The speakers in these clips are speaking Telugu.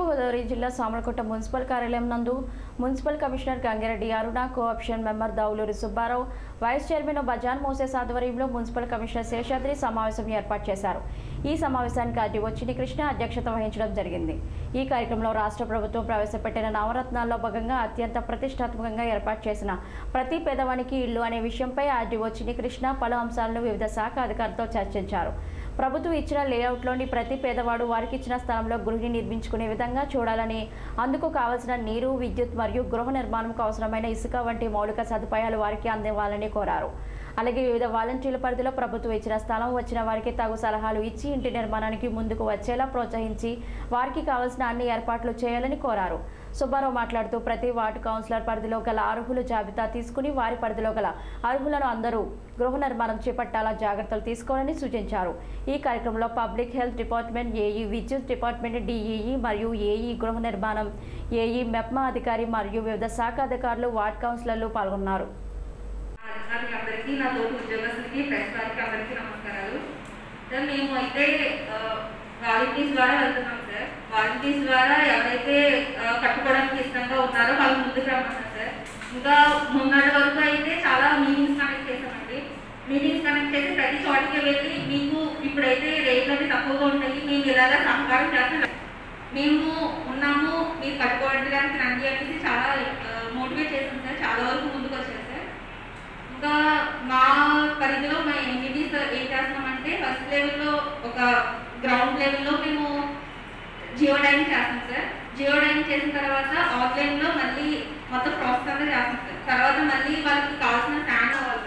తూర్పుగోదావరి జిల్లా సామలకోట మున్సిపల్ కార్యాలయం నందు municipal commissioner Gangireddy Aruna co-option member Dauluri Subbarao vice chairman Bajan Moses ఆధ్వర్యంలో మున్సిపల్ కమిషనర్ శేషాద్రి సమావేశం ఏర్పాటు చేశారు ఈ సమావేశానికి ఆర్డీఓ చిన్ని కృష్ణ అధ్యక్షత వహించడం జరిగింది ఈ కార్యక్రమంలో రాష్ట్ర ప్రభుత్వం ప్రవేశపెట్టిన నవరత్నాల్లో భాగంగా అత్యంత ప్రతిష్టాత్మకంగా ఏర్పాటు చేసిన ప్రతి పేదవానికి ఇల్లు అనే విషయంపై ఆర్డీఓ చిన్ని కృష్ణ పలు అంశాలను వివిధ శాఖ అధికారులతో చర్చించారు ప్రభుత్వం ఇచ్చిన లేఅవుట్లోని ప్రతి పేదవాడు వారికి ఇచ్చిన స్థలంలో గృహిణి నిర్మించుకునే విధంగా చూడాలని అందుకు కావలసిన నీరు విద్యుత్ మరియు గృహ నిర్మాణంకు అవసరమైన ఇసుక వంటి మౌలిక సదుపాయాలు వారికి అందివ్వాలని కోరారు అలాగే వివిధ వాలంటీర్ల పరిధిలో ప్రభుత్వం ఇచ్చిన స్థలం వచ్చిన వారికి తగు సలహాలు ఇచ్చి ఇంటి నిర్మాణానికి ముందుకు వచ్చేలా ప్రోత్సహించి వారికి కావలసిన అన్ని ఏర్పాట్లు చేయాలని కోరారు సుబ్బారావు మాట్లాడుతూ ప్రతి వార్డు కౌన్సిలర్ పరిధిలో గల అర్హుల జాబితా తీసుకుని వారి పరిధిలో గల అర్హులను అందరూ గృహ నిర్మాణం చేపట్టాలా జాగ్రత్తలు తీసుకోవాలని సూచించారు ఈ కార్యక్రమంలో పబ్లిక్ హెల్త్ డిపార్ట్మెంట్ ఏఈ విద్యుత్ డిపార్ట్మెంట్ డిఈఈ మరియు ఏఈ గృహ నిర్మాణం ఏఈ మెప్మా అధికారి మరియు వివిధ శాఖ అధికారులు వార్డ్ కౌన్సిలర్లు పాల్గొన్నారు అధికారులకి అందరికీ నా తోటి ఉద్యోగస్తులకి ప్రెస్ వారికి అందరికీ నమస్కారాలు సార్ మేము అయితే వాలంటీర్స్ ద్వారా వెళ్తున్నాం సార్ వాలంటీర్స్ ద్వారా ఎవరైతే ఆ, కట్టుకోవడానికి ఇష్టంగా ఉన్నారో వాళ్ళు ముందుకు రమ్మన్నారు సార్ ఇంకా మొన్నటి వరకు అయితే చాలా మీటింగ్స్ కనెక్ట్ చేసామండి మీటింగ్స్ కనెక్ట్ చేసి ప్రతి చోటికి వెళ్ళి మీకు ఇప్పుడైతే రేట్లు అవి తక్కువగా ఉంటాయి మేము ఇలాగా సహకారం చేస్తాం మేము ఉన్నాము మీరు కట్టుకోవడానికి రండి అనేసి చాలా మోటివేట్ చేసాం సార్ చాలా వరకు ముందుకు వచ్చారు సార్ ఇంకా మా పరిధిలో మా ఎన్జిటీస్ ఏం చేస్తున్నామంటే ఫస్ట్ లెవెల్లో ఒక గ్రౌండ్ లెవెల్లో మేము జియో డైనింగ్ చేస్తాం సార్ జియో డైనింగ్ చేసిన తర్వాత ఆఫ్లైన్లో మళ్ళీ మొత్తం ప్రాసెస్ అంతా చేస్తాం సార్ తర్వాత మళ్ళీ వాళ్ళకి కావాల్సిన ఫ్యాన్ వాళ్ళు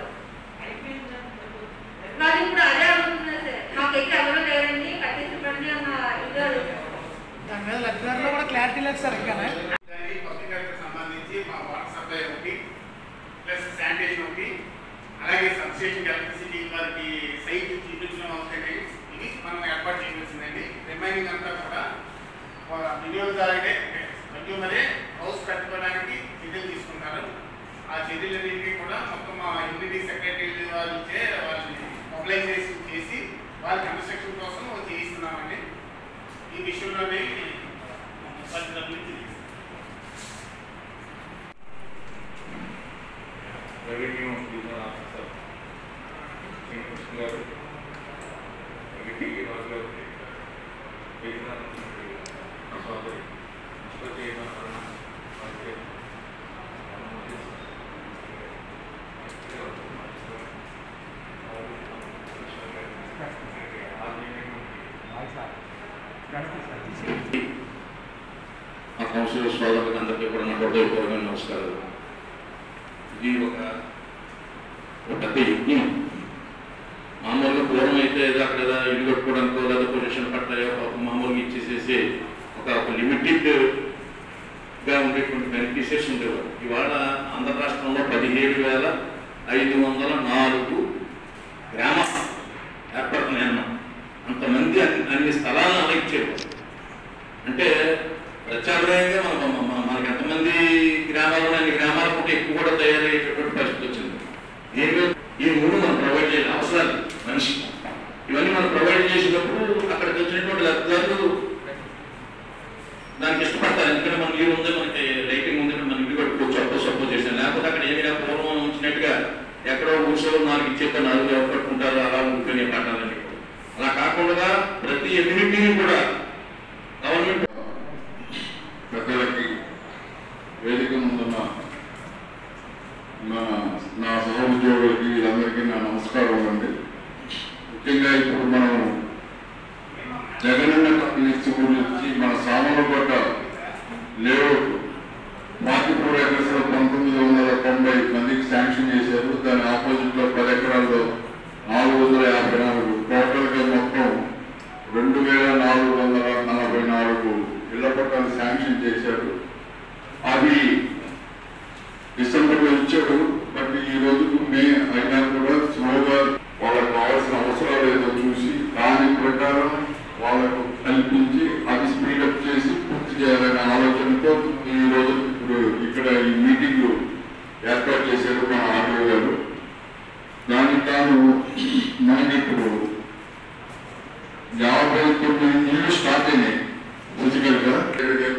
వాళ్ళు ఇప్పుడు అదే అడుగుతున్నారు సార్ మాకైతే ఎవరు లేరండి కట్టేసి ఇవ్వండి అన్న ఇది అడుగుతున్నారు దాని మీద లెక్చరర్లో కూడా క్లారిటీ లేదు సార్ ఇంకానే దానికి పబ్లిక్ హెల్త్ సంబంధించి మా వాటర్ సప్లై ఒకటి ప్లస్ శానిటేషన్ ఒకటి అలాగే సబ్స్టేషన్ ఎలక్ట్రిసిటీ వారికి సైట్ చూపించడం అవసరం ఇది మనం ఏర్పాటు చేయవలసిందండి రిమైనింగ్ అంతా కూడా వినియోగదారుడే కన్యూమరే హౌస్ కట్టుకోవడానికి చర్యలు తీసుకుంటారు ఆ చర్యలన్నింటినీ కూడా మొత్తం మా యూనిటీ సెక్రటరీ వాళ్ళే వాళ్ళని మొబిలైజేషన్ చేసి వాళ్ళ కన్స్ట్రక్షన్ కోసం చేయిస్తున్నామండి ఈ విషయంలోనే పరిశ్రమ నుంచి రెవెన్యూ డివిజనల్ ఆఫీసర్ శ్రీకృష్ణ గారు రెవెన్యూ విభాగ్ గారు డివిజనల్ సోదరి మున్సిపల్ చైర్మన్ అరుణ వారికి ఆ కౌన్సిలర్ సోదరులకు అందరికీ కూడా నా హృదయపూర్వక నమస్కారాలు ఇది ఒక ఒక పెద్ద యజ్ఞం మామూలుగా పూర్వం అయితే ఏదో అక్కడ ఏదో ఇల్లు కట్టుకోవడానికో లేదా పొజిషన్ పట్టాయో ఒక మామూలుగా ఇచ్చేసేసి ఒక ఒక లిమిటెడ్ గా ఉండేటువంటి బెనిఫిషియర్స్ ఉండేవారు ఇవాళ ఆంధ్ర రాష్ట్రంలో పదిహేడు వేల ఐదు వందల నాలుగు గ్రామ ఏర్పడుతున్నాయన్న అంతమంది అన్ని అన్ని స్థలాలను అలా ఇచ్చారు అంటే ప్రత్యామ్నాయంగా మన మన- మన- మనకి ఎంతమంది గ్రామాలు అన్ని గ్రామాల పూట ఎక్కువ కూడా తయారయ్యేటటువంటి పరిస్థితి వచ్చింది దీనిలో ఈ మూడు మనం ప్రొవైడ్ చేయాలి అవసరాలు మనిషి ఇవన్నీ మనం ప్రొవైడ్ చేసినప్పుడు అక్కడికి వచ్చినటువంటి లబ్ధిదారులు దానికి ఇష్టపడతారు ఎందుకంటే మన నీరు ఉంది మనకి లైటింగ్ ఉంది మనం ఇల్లు కట్టుకోవచ్చు అప్పో సపోజ్ చేసాను లేకపోతే అక్కడ ఏమి లేదు పూర్వం ఉంచినట్టుగా ఎక్కడో ఊసో నాలుగు ఇచ్చేతో నాలుగు ఎవరు కట్టుకుంటారు అలా ఉంటునే పట్టాలని అలా కాకుండా ప్రతి ఎమ్యూనిటీని కూడా గవర్నమెంట్ పెద్దలకి వేదిక ముందున్న నా నా సహోద్యోగులకి వీళ్ళందరికీ నా నమస్కారం అండి ముఖ్యంగా ఇప్పుడు మనం జగనన్న కమ్యూనిస్ట్ గురించి మన Samalkota layout forty four acres లో పంతొమ్మిది వందల తొంభై మందికి శాంక్షన్ చేశారు దాని ఆపోజిట్ లో పది ఎకరాల్లో నాలుగు వందల యాభై నాలుగు టోటల్ గా మొత్తం రెండు వేల నాలుగు వందల నలభై నాలుగు ఇళ్ల పట్టాలు శాంక్షన్ చేశారు అవి డిసెంబర్లో ఇచ్చాడు బట్ ఈ రోజుకు మే అయినా కూడా స్లోగా వాళ్ళకు కావాల్సిన అవసరాలు ఏదో చూసి దాని ప్రకారం వాళ్ళకు కల్పించి అది స్పీడప్ చేసి పూర్తి చేయాలనే ఆలోచనతో ఈ రోజు ఇప్పుడు ఇక్కడ ఈ మీటింగ్ ఏర్పాటు చేశారు మన ఆర్డీఓ గారు దానికి తాను మనకి ఇప్పుడు యాభై తొమ్మిది ఇల్లు స్టార్ట్ అయినాయి ఫిజికల్ గా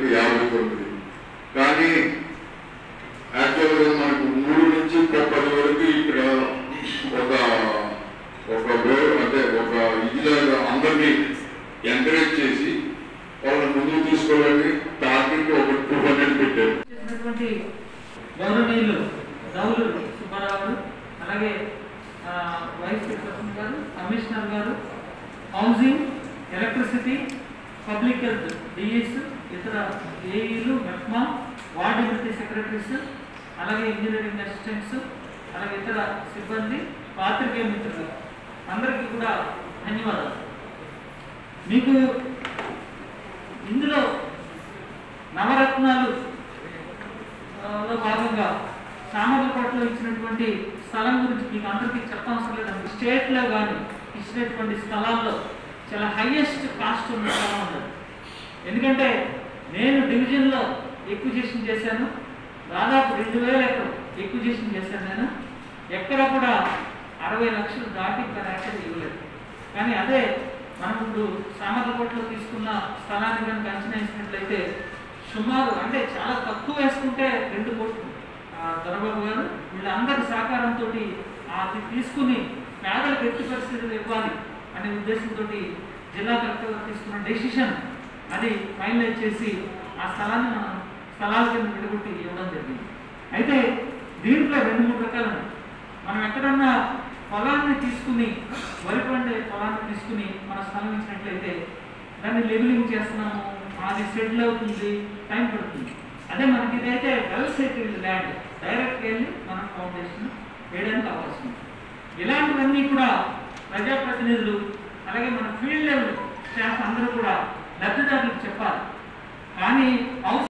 అందరినీ ఎంకరేజ్ చేసి వాళ్ళని ముందుకు తీసుకోవాలని టార్గెట్ ఒక టూ హండ్రెడ్ పెట్టారు చేసినటువంటి గౌరవనీయులు దౌలు సుబ్బారావు గారు అలాగే ఆ, వైస్ చైర్పర్సన్ గారు కమిషనర్ గారు housing electricity public health DS ఇతర ఏఈలు మెప్మా వార్డు అభివృద్ధి సెక్రటరీస్ అలాగే ఇంజనీరింగ్ అసిస్టెంట్స్ అలాగే ఇతర సిబ్బంది పాత్రికేయ మిత్రులు అందరికీ కూడా ధన్యవాదాలు మీకు ఇందులో నవరత్నాలు ఆ, లో భాగంగా సామర్లకోటలో ఇచ్చినటువంటి స్థలం గురించి మీకు అందరికీ చెప్పవసరం లేదండి స్టేట్లో కానీ ఇచ్చినటువంటి స్థలాల్లో చాలా హైయెస్ట్ కాస్ట్ ఉన్న స్థలం ఉండదు ఎందుకంటే నేను డివిజన్లో ఎక్విజిషన్ చేశాను దాదాపు రెండు వేల ఎకరం ఎక్విజిషన్ చేశాను నేను ఎక్కడ కూడా అరవై లక్షలు దాటి కరెక్ట్ ఇవ్వలేదు కానీ అదే మనం ఇప్పుడు సామర్లకోటలో తీసుకున్న స్థలాన్ని కనుక అంచనా వేసినట్లయితే సుమారు అంటే చాలా తక్కువ వేసుకుంటే రెండు కోట్లు ఆ, దొరబాబు గారు వీళ్ళందరి సహకారంతో అది తీసుకుని పేదలకు ఎట్టి పరిస్థితులు ఇవ్వాలి అనే ఉద్దేశంతో జిల్లా కలెక్టర్ గారు తీసుకున్న డెసిషన్ అది ఫైనలైజ్ చేసి ఆ స్థలాన్ని మనం స్థలాల కింద విడగొట్టి ఇవ్వడం జరిగింది అయితే దీంట్లో రెండు మూడు రకాలు ఉన్నాయి మనం ఎక్కడన్నా పొలాన్ని తీసుకుని వరి పండే పొలాన్ని తీసుకుని మన స్థలం ఇచ్చినట్లయితే దాన్ని లెవెలింగ్ చేస్తున్నాము అది సెటిల్ అవుతుంది టైం పడుతుంది అదే మనకి ఇదైతే వెల్ సెటిల్డ్ ల్యాండ్ డైరెక్ట్ వెళ్ళి మనం ఫౌండేషన్ వేయడానికి అవకాశం ఉంది ఇలాంటివన్నీ కూడా ప్రజాప్రతినిధులు అలాగే మన ఫీల్డ్ లెవెల్ స్టాఫ్ అందరూ కూడా లబ్ధిదారులకు చెప్పాలి కానీ అవసరం